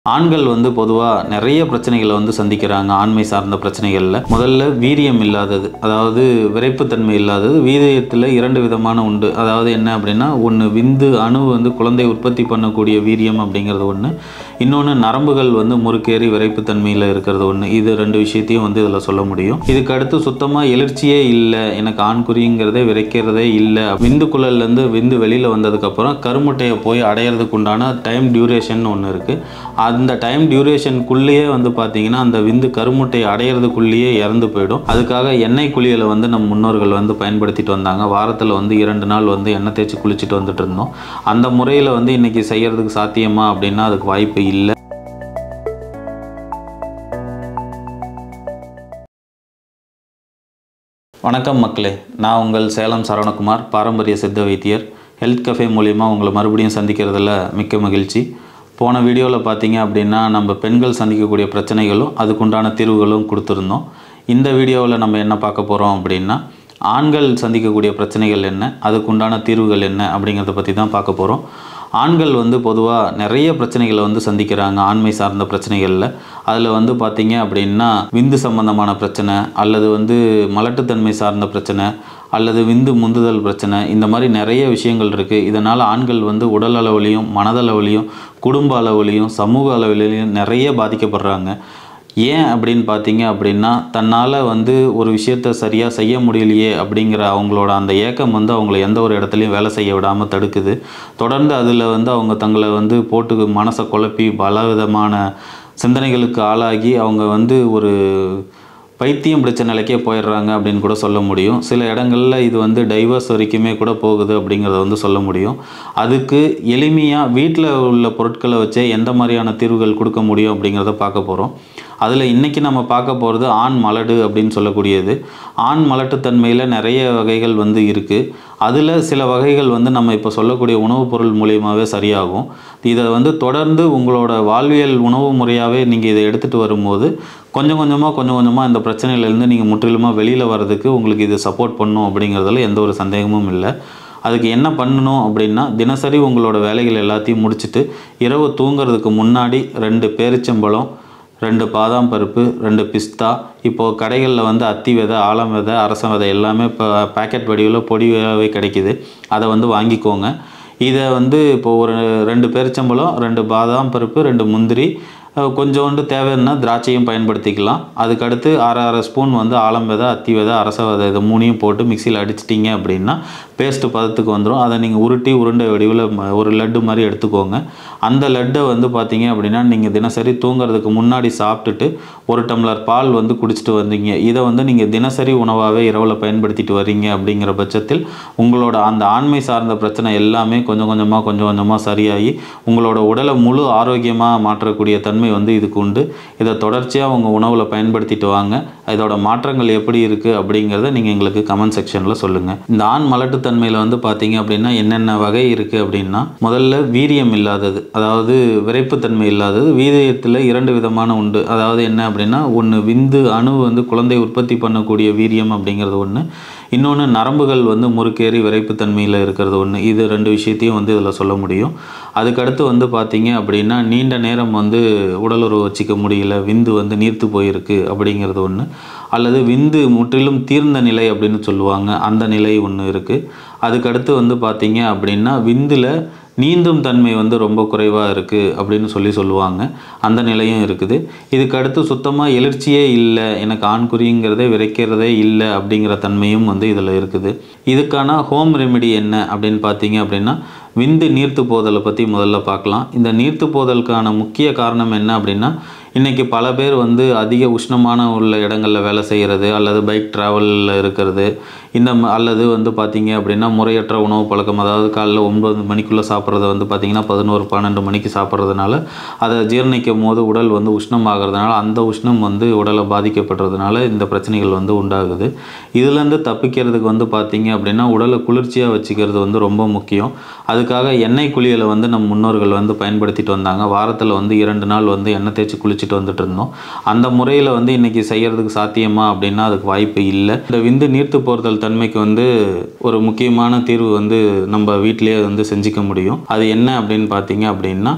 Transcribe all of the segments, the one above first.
ஆண்கள் வந்து பொதுவாக நிறைய பிரச்சனைகளை வந்து சந்திக்கிறாங்க ஆண்மை சார்ந்த பிரச்சனைகளில் முதல்ல வீரியம் இல்லாதது அதாவது விரைப்புத்தன்மை இல்லாதது வீரியத்தில் இரண்டு விதமான உண்டு அதாவது என்ன அப்படின்னா ஒன்று விந்து அணு வந்து குழந்தை உற்பத்தி பண்ணக்கூடிய வீரியம் அப்படிங்கிறது ஒன்று இன்னொன்று நரம்புகள் வந்து முறுக்கேறி விரைப்புத்தன்மையில் இருக்கிறது ஒன்று இது ரெண்டு விஷயத்தையும் வந்து இதில் சொல்ல முடியும் இதுக்கு அடுத்து சுத்தமாக எழுச்சியே இல்லை எனக்கு ஆண்குறிங்கிறதே விரைக்கிறதே இல்லை விந்து குழல்லேருந்து விந்து வெளியில் வந்ததுக்கப்புறம் கருமுட்டையை போய் அடையிறதுக்கு உண்டான டைம் டியூரேஷன் ஒன்று இருக்குது அந்த டைம் டியூரேஷனுக்குள்ளேயே வந்து பார்த்தீங்கன்னா அந்த விந்து கருமுட்டை அடையிறதுக்குள்ளேயே இறந்து போயிடும் அதுக்காக எண்ணெய் குளியலை வந்து நம் முன்னோர்கள் வந்து பயன்படுத்திட்டு வந்தாங்க வாரத்தில் வந்து இரண்டு நாள் வந்து எண்ணெய் தேய்ச்சி குளிச்சுட்டு வந்துட்டு இருந்தோம் அந்த முறையில் வந்து இன்றைக்கி செய்யறதுக்கு சாத்தியமா அப்படின்னா அதுக்கு வாய்ப்பு இல்லை வணக்கம் மக்களே நான் உங்கள் சேலம் சரவணகுமார் பாரம்பரிய சித்த வைத்தியர் ஹெல்த் கஃபே மூலிமா உங்களை மறுபடியும் சந்திக்கிறதுல மிக்க மகிழ்ச்சி போன வீடியோவில் பார்த்தீங்க அப்படின்னா நம்ம பெண்கள் சந்திக்கக்கூடிய பிரச்சனைகளும் அதுக்குண்டான தீர்வுகளும் கொடுத்துருந்தோம் இந்த வீடியோவில் நம்ம என்ன பார்க்க போகிறோம் அப்படின்னா ஆண்கள் சந்திக்கக்கூடிய பிரச்சனைகள் என்ன அதுக்குண்டான தீர்வுகள் என்ன அப்படிங்கிறத பற்றி தான் பார்க்க போகிறோம் ஆண்கள் வந்து பொதுவாக நிறைய பிரச்சனைகளை வந்து சந்திக்கிறாங்க ஆண்மை சார்ந்த பிரச்சனைகளில் அதில் வந்து பார்த்திங்க அப்படின்னா விந்து சம்பந்தமான பிரச்சனை அல்லது வந்து மலட்டுத்தன்மை சார்ந்த பிரச்சனை அல்லது விந்து முந்துதல் பிரச்சனை இந்த மாதிரி நிறைய விஷயங்கள் இருக்குது இதனால் ஆண்கள் வந்து உடல் அளவுலேயும் மனதளவுலேயும் குடும்ப அளவுலேயும் சமூக அளவுலேயும் நிறைய பாதிக்கப்படுறாங்க ஏன் அப்படின்னு பார்த்தீங்க அப்படின்னா தன்னால் வந்து ஒரு விஷயத்த சரியாக செய்ய முடியலையே அப்படிங்கிற அவங்களோட அந்த ஏக்கம் வந்து அவங்கள எந்த ஒரு இடத்துலையும் வேலை செய்ய விடாமல் தடுக்குது தொடர்ந்து அதில் வந்து அவங்க தங்களை வந்து போட்டு மனசை குழப்பி பல விதமான சிந்தனைகளுக்கு ஆளாகி அவங்க வந்து ஒரு பைத்தியம் பிடிச்ச நிலைக்கே போயிடுறாங்க அப்படின்னு கூட சொல்ல முடியும் சில இடங்களில் இது வந்து டைவர்ஸ் வரைக்குமே கூட போகுது அப்படிங்கிறத வந்து சொல்ல முடியும் அதுக்கு எளிமையாக வீட்டில் உள்ள பொருட்களை வச்சே எந்த மாதிரியான தீர்வுகள் கொடுக்க முடியும் அப்படிங்கிறத பார்க்க போகிறோம் அதில் இன்றைக்கி நம்ம பார்க்க போகிறது ஆண் மலடு அப்படின்னு சொல்லக்கூடியது ஆண் மலட்டுத்தன்மையில் நிறைய வகைகள் வந்து இருக்குது அதில் சில வகைகள் வந்து நம்ம இப்போ சொல்லக்கூடிய உணவுப் பொருள் மூலியமாகவே சரியாகும் இதை வந்து தொடர்ந்து உங்களோட வாழ்வியல் உணவு முறையாகவே நீங்கள் இதை எடுத்துகிட்டு வரும்போது கொஞ்சம் கொஞ்சமாக கொஞ்சம் கொஞ்சமாக இந்த பிரச்சனையிலேருந்து நீங்கள் முற்றிலுமாக வெளியில் வர்றதுக்கு உங்களுக்கு இது சப்போர்ட் பண்ணும் அப்படிங்கிறதுல எந்த ஒரு சந்தேகமும் இல்லை அதுக்கு என்ன பண்ணணும் அப்படின்னா தினசரி உங்களோட வேலைகள் எல்லாத்தையும் முடிச்சுட்டு இரவு தூங்குறதுக்கு முன்னாடி ரெண்டு பேரிச்சம்பழம் ரெண்டு பாதாம் பருப்பு ரெண்டு பிஸ்தா இப்போது கடைகளில் வந்து அத்தி விதை ஆலம் விதை அரச விதை எல்லாமே இப்போ பேக்கெட் வடிவில் பொடியாகவே கிடைக்கிது அதை வந்து வாங்கிக்கோங்க இதை வந்து இப்போ ஒரு ரெண்டு பேரிச்சம்பழம் ரெண்டு பாதாம் பருப்பு ரெண்டு முந்திரி கொஞ்சோண்டு தேவைன்னா திராட்சையும் பயன்படுத்திக்கலாம் அதுக்கடுத்து அரை அரை ஸ்பூன் வந்து ஆலம் விதை அத்தி விதை அரச விதை இதை மூணையும் போட்டு மிக்சியில் அடிச்சிட்டிங்க அப்படின்னா பேஸ்ட்டு பதத்துக்கு வந்துடும் அதை நீங்கள் உருட்டி உருண்டை வடிவில் ஒரு லட்டு மாதிரி எடுத்துக்கோங்க அந்த லட்டை வந்து பார்த்தீங்க அப்படின்னா நீங்கள் தினசரி தூங்குறதுக்கு முன்னாடி சாப்பிட்டுட்டு ஒரு டம்ளர் பால் வந்து குடிச்சிட்டு வந்தீங்க இதை வந்து நீங்கள் தினசரி உணவாகவே இரவில் பயன்படுத்திட்டு வர்றீங்க அப்படிங்கிற பட்சத்தில் உங்களோட அந்த ஆண்மை சார்ந்த பிரச்சனை எல்லாமே கொஞ்சம் கொஞ்சமாக கொஞ்சம் கொஞ்சமாக சரியாகி உங்களோட உடலை முழு ஆரோக்கியமாக மாற்றக்கூடிய தன்மை தன்மை வந்து இதுக்கு உண்டு இதை தொடர்ச்சியாக உங்கள் உணவில் பயன்படுத்திட்டு வாங்க இதோட மாற்றங்கள் எப்படி இருக்குது அப்படிங்கிறத நீங்கள் எங்களுக்கு கமெண்ட் செக்ஷனில் சொல்லுங்கள் இந்த ஆண் மலட்டுத்தன்மையில் வந்து பார்த்தீங்க அப்படின்னா என்னென்ன வகை இருக்குது அப்படின்னா முதல்ல வீரியம் இல்லாதது அதாவது விரைப்புத்தன்மை இல்லாதது வீரியத்தில் இரண்டு விதமான உண்டு அதாவது என்ன அப்படின்னா ஒன்று விந்து அணு வந்து குழந்தை உற்பத்தி பண்ணக்கூடிய வீரியம் அப்படிங்கிறது ஒன்று இன்னொன்று நரம்புகள் வந்து முறுக்கேறி விரைப்புத்தன்மையில் இருக்கிறது ஒன்று இது ரெண்டு விஷயத்தையும் வந்து இதில் சொல்ல முடியும் அதுக்கடுத்து வந்து பார்த்தீங்க அப்படின்னா நீண்ட நேரம் வந்து உடலுறவு வச்சிக்க முடியல விந்து வந்து நீர்த்து போயிருக்கு அப்படிங்கிறது ஒன்று அல்லது விந்து முற்றிலும் தீர்ந்த நிலை அப்படின்னு சொல்லுவாங்க அந்த நிலை ஒன்று இருக்குது அதுக்கடுத்து வந்து பார்த்தீங்க அப்படின்னா விந்தில் நீந்தும் தன்மை வந்து ரொம்ப குறைவாக இருக்குது அப்படின்னு சொல்லி சொல்லுவாங்க அந்த நிலையும் இருக்குது இதுக்கு அடுத்து சுத்தமாக எழுச்சியே இல்லை எனக்கு ஆண்குறிங்கிறதே விரைக்கிறதே இல்லை அப்படிங்கிற தன்மையும் வந்து இதில் இருக்குது இதுக்கான ஹோம் ரெமெடி என்ன அப்படின்னு பார்த்தீங்க அப்படின்னா விந்து நீர்த்து போதலை பற்றி முதல்ல பார்க்கலாம் இந்த நீர்த்து போதலுக்கான முக்கிய காரணம் என்ன அப்படின்னா இன்றைக்கி பல பேர் வந்து அதிக உஷ்ணமான உள்ள இடங்களில் வேலை செய்கிறது அல்லது பைக் ட்ராவலில் இருக்கிறது இந்த அல்லது வந்து பார்த்திங்க அப்படின்னா முறையற்ற உணவு பழக்கம் அதாவது காலைல ஒன்பது மணிக்குள்ளே சாப்பிட்றத வந்து பார்த்திங்கன்னா பதினோரு பன்னெண்டு மணிக்கு சாப்பிட்றதுனால அதை ஜீரணிக்கும் போது உடல் வந்து உஷ்ணமாகிறதுனால அந்த உஷ்ணம் வந்து உடலை பாதிக்கப்படுறதுனால இந்த பிரச்சனைகள் வந்து உண்டாகுது இதுலேருந்து தப்பிக்கிறதுக்கு வந்து பார்த்திங்க அப்படின்னா உடலை குளிர்ச்சியாக வச்சுக்கிறது வந்து ரொம்ப முக்கியம் அதுக்காக எண்ணெய் குளியலை வந்து நம் முன்னோர்கள் வந்து பயன்படுத்திட்டு வந்தாங்க வாரத்தில் வந்து இரண்டு நாள் வந்து எண்ணெய் தேய்ச்சி குளிச்சுட்டு வந்துட்டு இருந்தோம் அந்த முறையில் வந்து இன்றைக்கி செய்கிறதுக்கு சாத்தியமா அப்படின்னா அதுக்கு வாய்ப்பு இல்லை இந்த விந்து நீர்த்து போகிறதல் தன்மைக்கு வந்து ஒரு முக்கியமான தீர்வு வந்து நம்ம வீட்டிலேயே வந்து செஞ்சுக்க முடியும் அது என்ன அப்படின்னு பார்த்தீங்க அப்படின்னா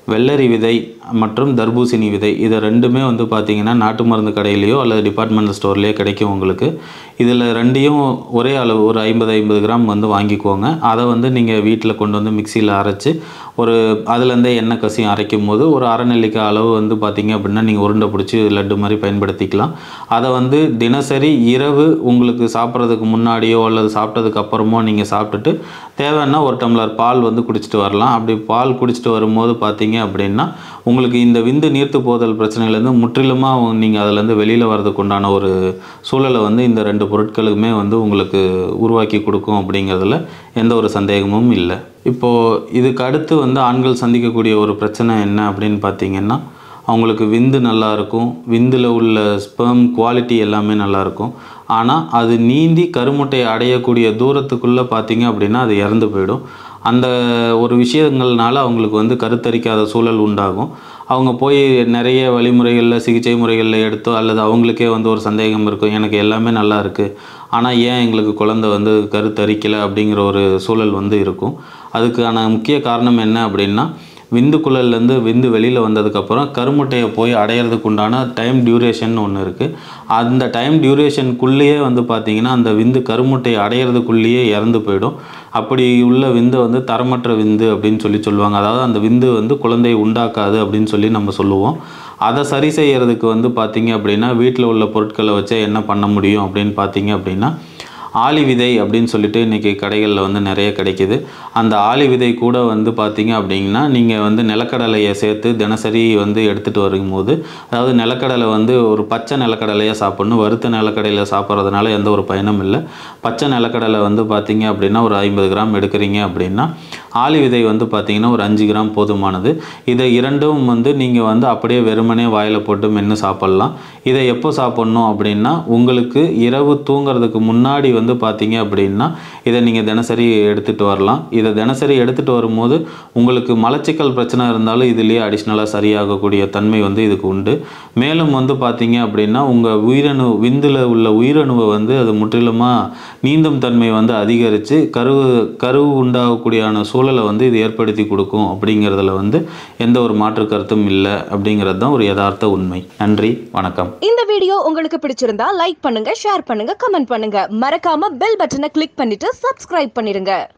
வெள்ளரி விதை மற்றும் தர்பூசணி விதை இது ரெண்டுமே வந்து பார்த்தீங்கன்னா நாட்டு மருந்து கடையிலையோ அல்லது டிபார்ட்மெண்டல் ஸ்டோர்லேயோ கிடைக்கும் உங்களுக்கு இதில் ரெண்டையும் ஒரே அளவு ஒரு ஐம்பது ஐம்பது கிராம் வந்து வாங்கிக்கோங்க அதை வந்து நீங்கள் வீட்டில் கொண்டு வந்து மிக்சியில் அரைச்சி ஒரு அதுலேருந்தே எண்ணெய் கசியும் அரைக்கும் போது ஒரு அரை நெல்லிக்காய் அளவு வந்து பார்த்தீங்க அப்படின்னா நீங்கள் உருண்டை பிடிச்சி லட்டு மாதிரி பயன்படுத்திக்கலாம் அதை வந்து தினசரி இரவு உங்களுக்கு சாப்பிட்றதுக்கு முன்னாடியோ அல்லது சாப்பிட்டதுக்கு அப்புறமோ நீங்கள் சாப்பிட்டுட்டு தேவைன்னா ஒரு டம்ளர் பால் வந்து குடிச்சிட்டு வரலாம் அப்படி பால் குடிச்சிட்டு வரும்போது பார்த்தீங்க அப்படின்னா உங்களுக்கு இந்த விந்து நீர்த்து போதல் பிரச்சனையிலேருந்து முற்றிலுமாக நீங்கள் அதுலேருந்து வெளியில் வர்றதுக்கு உண்டான ஒரு சூழலை வந்து இந்த ரெண்டு பொருட்களுக்குமே வந்து உங்களுக்கு உருவாக்கி கொடுக்கும் அப்படிங்கிறதுல எந்த ஒரு சந்தேகமும் இல்லை இப்போது இதுக்கு அடுத்து வந்து ஆண்கள் சந்திக்கக்கூடிய ஒரு பிரச்சனை என்ன அப்படின்னு பார்த்தீங்கன்னா அவங்களுக்கு விந்து நல்லா இருக்கும் விந்தில் உள்ள ஸ்பெர்ம் குவாலிட்டி எல்லாமே நல்லா இருக்கும் ஆனால் அது நீந்தி கருமுட்டை அடையக்கூடிய தூரத்துக்குள்ளே பார்த்தீங்க அப்படின்னா அது இறந்து போயிடும் அந்த ஒரு விஷயங்கள்னால அவங்களுக்கு வந்து கருத்தரிக்காத சூழல் உண்டாகும் அவங்க போய் நிறைய வழிமுறைகளில் சிகிச்சை முறைகளில் எடுத்தோ அல்லது அவங்களுக்கே வந்து ஒரு சந்தேகம் இருக்கும் எனக்கு எல்லாமே நல்லா இருக்குது ஆனால் ஏன் எங்களுக்கு குழந்தை வந்து கருத்தரிக்கலை அப்படிங்கிற ஒரு சூழல் வந்து இருக்கும் அதுக்கான முக்கிய காரணம் என்ன அப்படின்னா விந்து குழல்லேருந்து விந்து வெளியில் வந்ததுக்கப்புறம் கருமுட்டையை போய் அடையிறதுக்கு உண்டான டைம் டியூரேஷன் ஒன்று இருக்குது அந்த டைம் டியூரேஷனுக்குள்ளேயே வந்து பார்த்திங்கன்னா அந்த விந்து கருமுட்டையை அடையிறதுக்குள்ளேயே இறந்து போயிடும் அப்படி உள்ள விந்தை வந்து தரமற்ற விந்து அப்படின்னு சொல்லி சொல்லுவாங்க அதாவது அந்த விந்து வந்து குழந்தையை உண்டாக்காது அப்படின்னு சொல்லி நம்ம சொல்லுவோம் அதை சரி செய்யறதுக்கு வந்து பார்த்திங்க அப்படின்னா வீட்டில் உள்ள பொருட்களை வச்சு என்ன பண்ண முடியும் அப்படின்னு பார்த்தீங்க அப்படின்னா ஆளி விதை அப்படின்னு சொல்லிட்டு இன்றைக்கி கடைகளில் வந்து நிறைய கிடைக்கிது அந்த ஆளி விதை கூட வந்து பார்த்தீங்க அப்படின்னா நீங்கள் வந்து நிலக்கடலையை சேர்த்து தினசரி வந்து எடுத்துகிட்டு வரும்போது அதாவது நிலக்கடலை வந்து ஒரு பச்சை நிலக்கடலையாக சாப்பிட்ணும் வறுத்த நிலக்கடலையில் சாப்பிட்றதுனால எந்த ஒரு பயனும் இல்லை பச்சை நிலக்கடலை வந்து பார்த்தீங்க அப்படின்னா ஒரு ஐம்பது கிராம் எடுக்கிறீங்க அப்படின்னா ஆளி விதை வந்து பார்த்தீங்கன்னா ஒரு அஞ்சு கிராம் போதுமானது இதை இரண்டும் வந்து நீங்கள் வந்து அப்படியே வெறுமனே வாயில் போட்டு மென்று சாப்பிட்லாம் இதை எப்போ சாப்பிட்ணும் அப்படின்னா உங்களுக்கு இரவு தூங்குறதுக்கு முன்னாடி வந்து பார்த்தீங்க அப்படின்னா இதை நீங்கள் தினசரி எடுத்துகிட்டு வரலாம் இதை தினசரி எடுத்துகிட்டு வரும்போது உங்களுக்கு மலச்சிக்கல் பிரச்சனை இருந்தாலும் இதுலேயே அடிஷ்னலாக சரியாகக்கூடிய தன்மை வந்து இதுக்கு உண்டு மேலும் வந்து பார்த்தீங்க அப்படின்னா உங்கள் உயிரணு விந்தில் உள்ள உயிரணுவை வந்து அது முற்றிலுமாக நீந்தும் தன்மை வந்து அதிகரித்து கருவு கருவு உண்டாகக்கூடியான சூழலை வந்து இது ஏற்படுத்தி கொடுக்கும் அப்படிங்கிறதுல வந்து எந்த ஒரு மாற்று கருத்தும் இல்லை அப்படிங்கிறது தான் ஒரு யதார்த்த உண்மை நன்றி வணக்கம் இந்த வீடியோ உங்களுக்கு பிடிச்சிருந்தா லைக் பண்ணுங்க ஷேர் பண்ணுங்க கமெண்ட் பண்ணுங்க மறக்காம பெல் பட்டனை கிளிக் பண்ணிட்டு சப்ஸ்கிரைப் பண்ணிருங்க